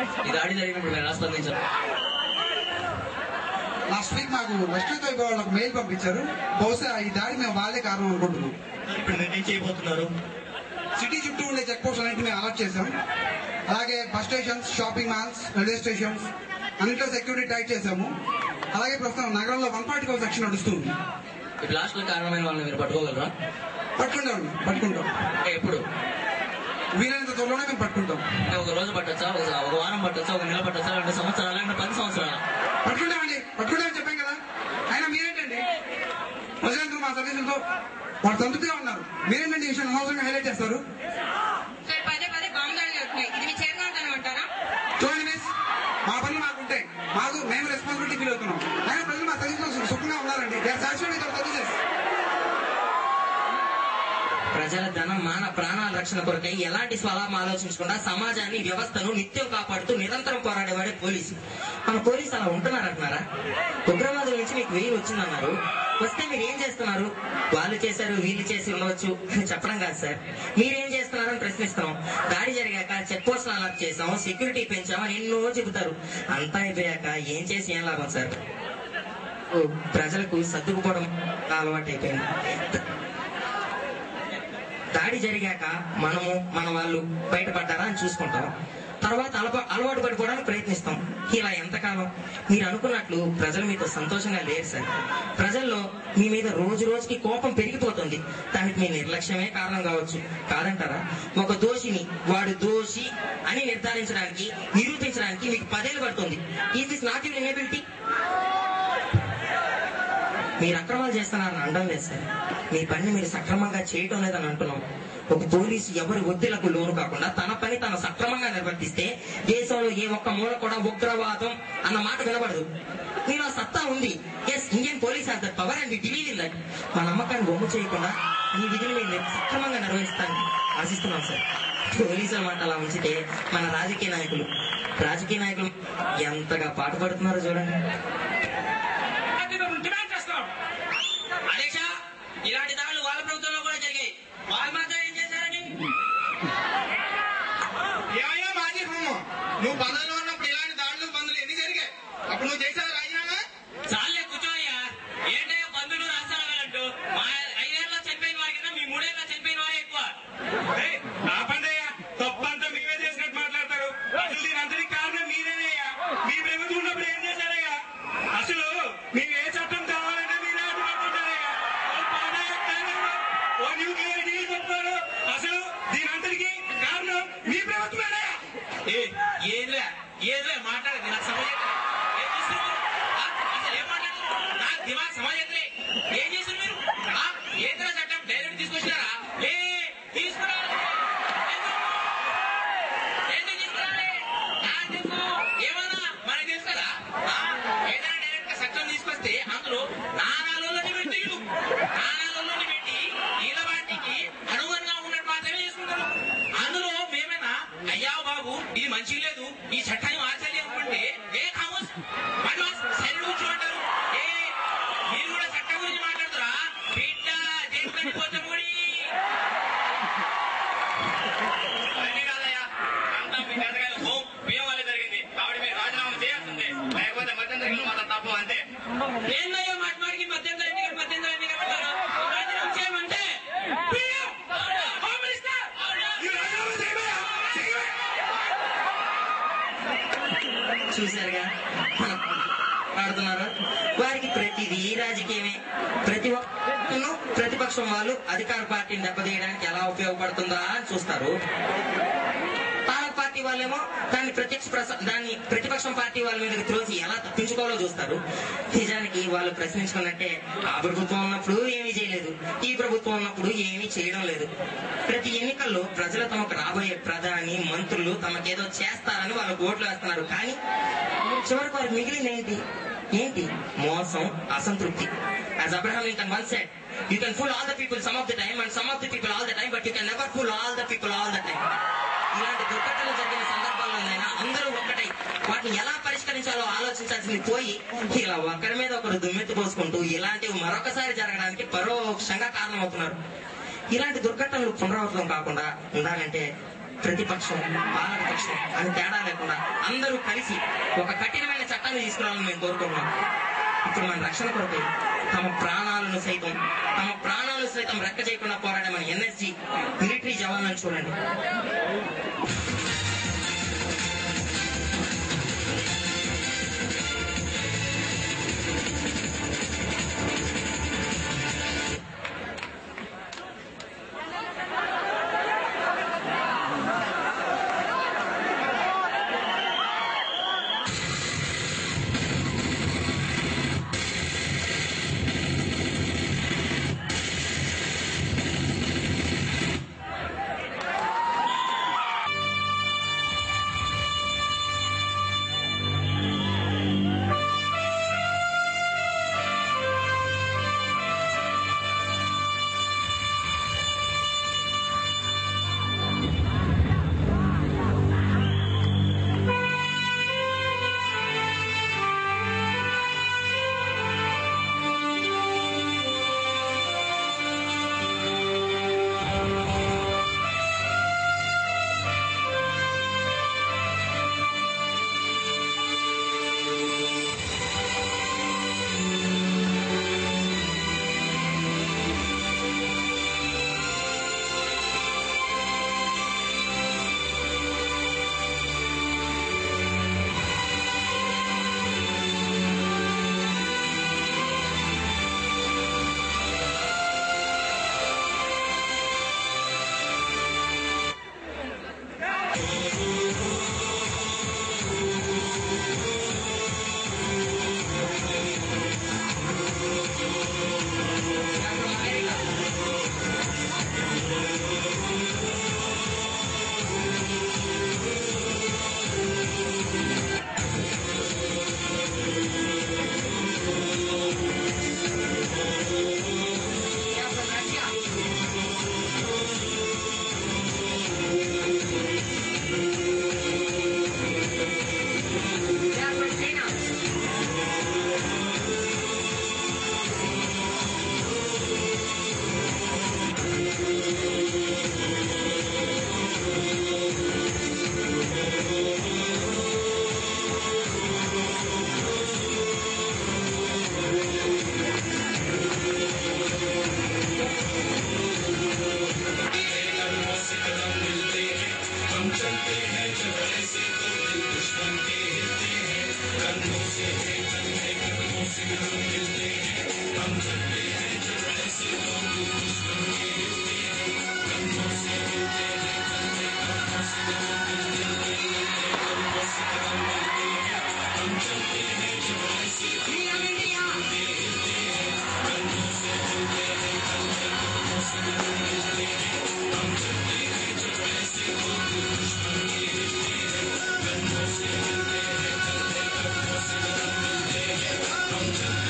ఈ దాడి జరిగినప్పుడు మీరు ఎలా స్పందించారు లాస్ట్ వీక్ మాకు వెస్ట్ వైపు వాళ్ళకు మెయిల్ పంపించారు బహుశా ఈ దాడి మేము వాళ్ళే కారణం అనుకుంటున్నాం ఇప్పుడు మీరు ఏం చేయబోతున్నారు సిటీ చుట్టూ ఉండే చెక్ పోస్ట్ అన్నింటినీ మేము అలర్ట్ చేశాం అలాగే bus stations shopping malls railway stations అన్నింటిలో సెక్యూరిటీ టైట్ చేశాము అలాగే ప్రస్తుతం నగరంలో వన్ ఫార్టీ ఫోర్ సెక్షన్ నడుస్తుంది ఈ బ్లాస్ట్ లో కారణమైన వాళ్ళని మీరు పట్టుకోగలరా పట్టుకుంటాం పట్టుకుంటాం అంటే ఎప్పుడు వీలైనంత త్వరలోనే మేము పట్టుకుంటాం అంటే ఒక రోజు పట్టొచ్చా ఒక ఒక వారం పట్టొచ్చా ఒక నెల పట్టొచ్చా రెండు సంవత్సరాలు అంటే పది సంవత్సరాలు పట్టుకుంటామండి పట్టుకుంటామని చెప్పాం కదా అయినా మీరేంటండి ప్రజలందరూ మా సర్వీసులతో వాళ్ళు సంతృప్తిగా ఉన్నారు మీరేంటండి ఈ విషయం అనవసరంగా హైలైట్ చేస్తారు సార్ పదే పదే బాంబు దాడులు అవుతున్నాయి ఇది మీ చేరుకుంటాను అంటారా చూడండి మిస్ మా పనులు మాకు ఉంటాయి మాకు మేము రెస్పాన్సిబిలిటీ ఫీల్ అవుతున్నాం అయినా ప్రజలు మా సర్వీస్లో సుఖంగా ఉన్నారండి they are satisfied with our services ప్రజల ధనం మాన ప్రాణాల రక్షణ కొరకై ఎలాంటి స్వలాభం ఆలోచించకుండా సమాజాన్ని వ్యవస్థను నిత్యం కాపాడుతూ నిరంతరం పోరాడేవాడే పోలీసు మన పోలీసు అలా ఉంటున్నారంటున్నారా ఉగ్రవాదుల నుంచి మీకు వెయ్యి వచ్చిందన్నారు వస్తే మీరు ఏం చేస్తున్నారు వాళ్ళు చేశారు వీళ్ళు చేసి ఉండవచ్చు చెప్పడం కాదు సార్ మీరేం చేస్తున్నారని ప్రశ్నిస్తున్నాం దాడి జరిగాక చెక్ పోస్ట్ అలర్ట్ చేసాం సెక్యూరిటీ పెంచామని ఎన్నో చెబుతారు అంతా అయిపోయాక ఏం చేసి ఏం లాభం సార్ ఓ, ప్రజలకు సర్దుకుపోవడం అలవాటు అయిపోయింది దాడి జరిగాక మనము మన వాళ్ళు బయటపడ్డారా అని చూసుకుంటాం తర్వాత అలవా అలవాటు పడిపోవడానికి ప్రయత్నిస్తాం ఇలా ఎంతకాలం మీరు అనుకున్నట్లు ప్రజలు మీతో సంతోషంగా లేరు సార్ ప్రజల్లో మీ మీద రోజు రోజుకి కోపం పెరిగిపోతుంది దానికి మీ నిర్లక్ష్యమే కారణం కావచ్చు కాదంటారా ఒక దోషిని వాడు దోషి అని నిర్ధారించడానికి నిరూపించడానికి మీకు పదేళ్ళు పడుతుంది is this not your inability మీరు అక్రమాలు చేస్తున్నారని అనడం లేదు సార్ మీ పని మీరు సక్రమంగా చేయటం లేదని అంటున్నాం ఒక పోలీసు ఎవరి ఒత్తిళ్లకు లోను కాకుండా తన పని తను సక్రమంగా నిర్వర్తిస్తే దేశంలో ఏ ఒక్క మూల కూడా ఉగ్రవాదం అన్న మాట వినబడదు మీరు ఆ సత్తా ఉంది yes Indian police has that power and believe in that మా నమ్మకాన్ని బొమ్మ చేయకుండా ఈ విధిని మీరు సక్రమంగా నిర్వహిస్తానని ఆశిస్తున్నాం సార్ పోలీసుల మాట అలా ఉంచితే మన రాజకీయ నాయకులు రాజకీయ నాయకులు ఎంతగా పాటుపడుతున్నారో చూడండి డిమాండ్ చేస్తాం అధ్యక్ష ఇలాంటి దాడులు వాళ్ళ ప్రభుత్వంలో కూడా జరిగాయి వాళ్ళు మాత్రం ఏం చేశారని ఏమయ్యా మాజీ హోమం నువ్వు పదవిలో ఉన్నప్పుడు ఇలాంటి దాడులు బంధులు ఎన్ని జరిగాయి అప్పుడు నువ్వు చేసావు రాజీనామా చాలే కూర్చోయ్యా ఏంటయ్యా బంధువులు రాస్తారంటూ మా ఐదేళ్ళలో చనిపోయిన వారి కింద మీ మూడేళ్ళలో చనిపోయిన వారే ఎక్కువ ఆపండయ్యా తప్పంతా మీరే చేసినట్టు మాట్లాడతారు అసలు దీని అంతటికి కారణం మీరేనయ్యా మీ ప్రభుత్వం ఉన్నప్పుడు ఏం చేశారయ్యా అసలు మేము ఏ చట్టం కావాలంటే మీరే అడ్డుపడుతుంటారయ్యా ఓ పాడాయ కారణంలో, ఓ న్యూక్లియర్ డీల్ చెప్తారు అసలు దీని అంతటికి కారణం మీ ప్రభుత్వమేనయ్యా ఏ ఏదిలే ఏదిలే మాట్లాడదు నాకు సమయం ఏం చేస్తున్నారు మీరు? ఆ? అసలు ఏం మాట్లాడుతున్నారు నాకు దిమాగ్ సమాజం ఏం చేశారు మీరు ఆ? ఏదైనా చట్టం డైరెక్ట్ తీసుకొచ్చినారా ఏ తీసుకురావాలి ఎందుకు తీసుకురావాలి నాకు తెలుసు ఏమన్నా మనకి తెలుసు కదా ఆ? ఏదైనా డైరెక్ట్ గా చట్టం తీసుకొస్తే అందులో నానాలోని పెట్టి వీళ్ళు. నానాలోని పెట్టి వీళ్ళ వాటికి అనుగుణంగా ఉన్నట్టు మాత్రమే చేసుకుంటారు అందులో మేమైనా అయ్యా బాబు ఇది మంచిగా లేదు ఈ చట్టాన్ని మార్చాలి అనుకుంటే ఏ కామోస్ మద్రాస్ సైలెంట్ కూర్చోంటారు ఏ మీరు కూడా చట్టం గురించి మాట్లాడుతురా బిడ్డ దేశంలోకి పోతముడి అన్నీ కాదయ్యా అంతా మీ చేతగాని హోం బియ్యం వల్లే జరిగింది కాబట్టి మీరు రాజీనామా చేయాల్సిందే లేకపోతే మధ్యంతర ఎన్నికలు మాత్రం తప్పం అంతే ఏందయ్యా మాట మాటికి మధ్యంతర ఎన్నికలు మధ్యంతర ఎన్నికలు అంటారు రాజీనామా చేయమంటే బియ్యం హోమ్ మినిస్టర్ ఈ రాజీనామా చేయమయ్యా చేయమయ్యా చూశారుగా మనం ఆడుతున్నారు వారికి ప్రతిదీ రాజకీయమే ప్రతి ఒక్కరు ప్రతిపక్షం వాళ్ళు అధికార పార్టీని దెబ్బతీయడానికి ఎలా ఉపయోగపడుతుందా అని చూస్తారు పాలక పార్టీ వాళ్ళేమో దాన్ని ప్రత్యక్ష ప్రస- దాన్ని ప్రతిపక్షం పార్టీ వాళ్ళ మీదకి త్రోసి ఎలా తప్పించుకోవాలో చూస్తారు నిజానికి వాళ్ళు ప్రశ్నించుకున్నట్టే ఆ ప్రభుత్వం ఉన్నప్పుడు ఏమీ చేయలేదు ఈ ప్రభుత్వం ఉన్నప్పుడు ఏమీ చేయడం లేదు ప్రతి ఎన్నికల్లో ప్రజలు తమకు రాబోయే ప్రధాని మంత్రులు తమకేదో చేస్తారని వాళ్ళకు ఓట్లు వేస్తున్నారు కానీ చివరికి వారికి మిగిలింది ఏంటి ఏంటి మోసం అసంతృప్తి as Abraham Lincoln once said you can fool all the people some of the time and some of the people all the time but you can never fool all the people all the time ఇలాంటి దుర్ఘటనలు జరిగిన సందర్భాల్లోనైనా అందరూ ఒక్కటై వాటిని ఎలా పరిష్కరించాలో ఆలోచించాల్సింది పోయి ఇలా ఒకరి మీద ఒకరు దుమ్మెత్తి పోసుకుంటూ ఇలాంటివి మరొకసారి జరగడానికి పరోక్షంగా కారణమవుతున్నారు ఇలాంటి దుర్ఘటనలు పునరావృతం కాకుండా ఉండాలంటే ప్రతిపక్షం పాలకపక్షం అని తేడా లేకుండా అందరూ కలిసి ఒక కఠినమైన చట్టాన్ని తీసుకురావాలని మేము కోరుకుంటున్నాం ఇప్పుడు మన రక్షణ కొరకై తమ ప్రాణాలను సైతం తమ ప్రాణాలు సైతం రెక్క చేయకుండా పోరాడే మన ఎన్ఎస్జి మిలిటరీ జవాన్లను చూడండి Come to